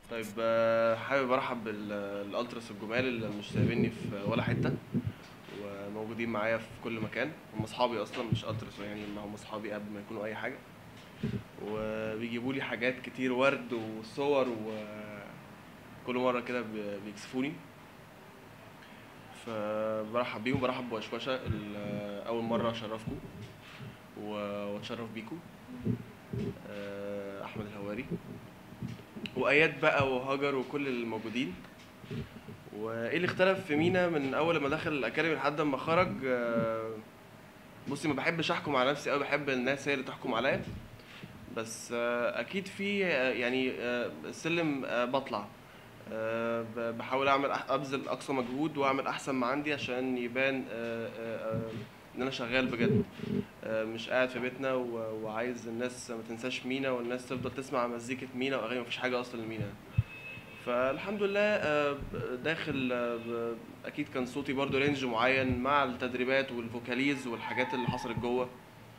طيب آه، حابب ارحب بالالتراس الجمال اللي مش سايبيني في ولا حته وموجودين معايا في كل مكان هم اصحابي اصلا مش التراس يعني ما هم اصحابي قبل ما يكونوا اي حاجه وبيجيبوا لي حاجات كتير ورد وصور وكل مره كده بي- بيكسفوني فبرحب بيهم برحب بوشوشه ال- اول مره اشرفكم و- واتشرف بيكم آه، احمد الهواري واياد بقى وهاجر وكل الموجودين وايه اللي اختلف في مينا من اول ما دخل الاكاديمي لحد ما خرج آه، بصي ما بحبش احكم على نفسي قوي بحب الناس هي اللي تحكم عليا بس آه، اكيد في آه، يعني آه، سلم آه، بطلع آه، ب- بحاول اعمل أح- ابذل اقصى مجهود واعمل احسن ما عندي عشان يبان آه، آه، آه، ان انا شغال بجد آه، مش قاعد في بيتنا و- وعايز الناس ما تنساش مينا والناس تفضل تسمع مزيكة مينا واغاني مفيش حاجة اصلا لمينا فالحمد لله آه، ب- داخل آه، ب- اكيد كان صوتي برضو رينج معين مع التدريبات والفوكاليز والحاجات اللي حصلت جوه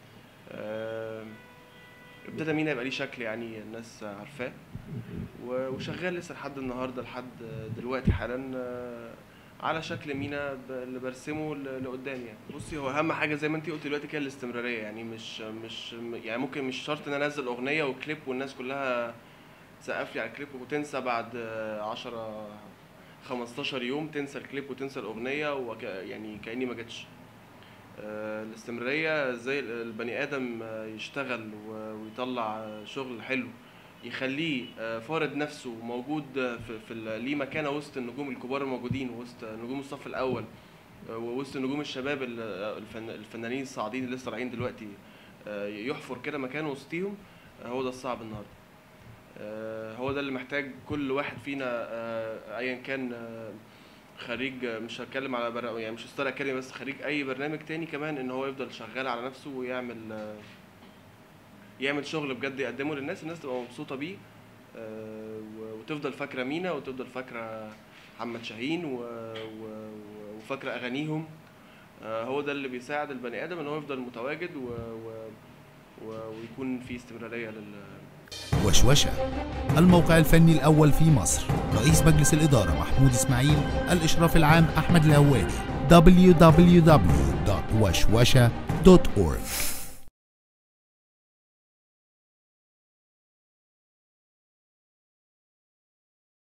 آه، ابتدى مينا يبقى ليه شكل يعني الناس عارفاه و- وشغال لسه لحد النهارده لحد دلوقتي حالا آه، على شكل مينا ب- اللي برسمه ل- لقدام يعني بصي هو اهم حاجه زي ما انت قلت دلوقتي كده الاستمراريه يعني مش مش يعني ممكن مش شرط ان انا انزل اغنيه وكليب والناس كلها تسقف لي على الكليب وتنسى بعد آه، 10 15 يوم تنسى الكليب وتنسى الاغنيه وك يعني كاني ما جاتش آه، الاستمراريه زي البني ادم آه، يشتغل و- ويطلع آه، شغل حلو يخليه آه، فارض نفسه موجود آه، في, في ال- ليه مكانه وسط النجوم الكبار الموجودين وسط نجوم الصف الاول آه، ووسط نجوم الشباب ال- آه، الفن الفنانين الصاعدين اللي لسه طالعين دلوقتي آه، يحفر كده مكانه وسطيهم آه، هو ده الصعب النهارده آه، هو ده اللي محتاج كل واحد فينا آه، ايا كان آه، خريج آه، مش هتكلم على بر... يعني مش ستار اكاديمي بس خريج اي برنامج تاني كمان ان هو يفضل شغال على نفسه ويعمل آه، يعمل شغل بجد يقدمه للناس الناس تبقى مبسوطه بيه آه، و- وتفضل فاكره مينا وتفضل فاكره محمد شاهين و... و... و- وفاكره اغانيهم آه، هو ده اللي بيساعد البني ادم ان هو يفضل متواجد و... و... و... ويكون في استمراريه لل وشوشة الموقع الفني الأول في مصر رئيس مجلس الإدارة محمود إسماعيل الإشراف العام أحمد الهواري www.وشوشة.org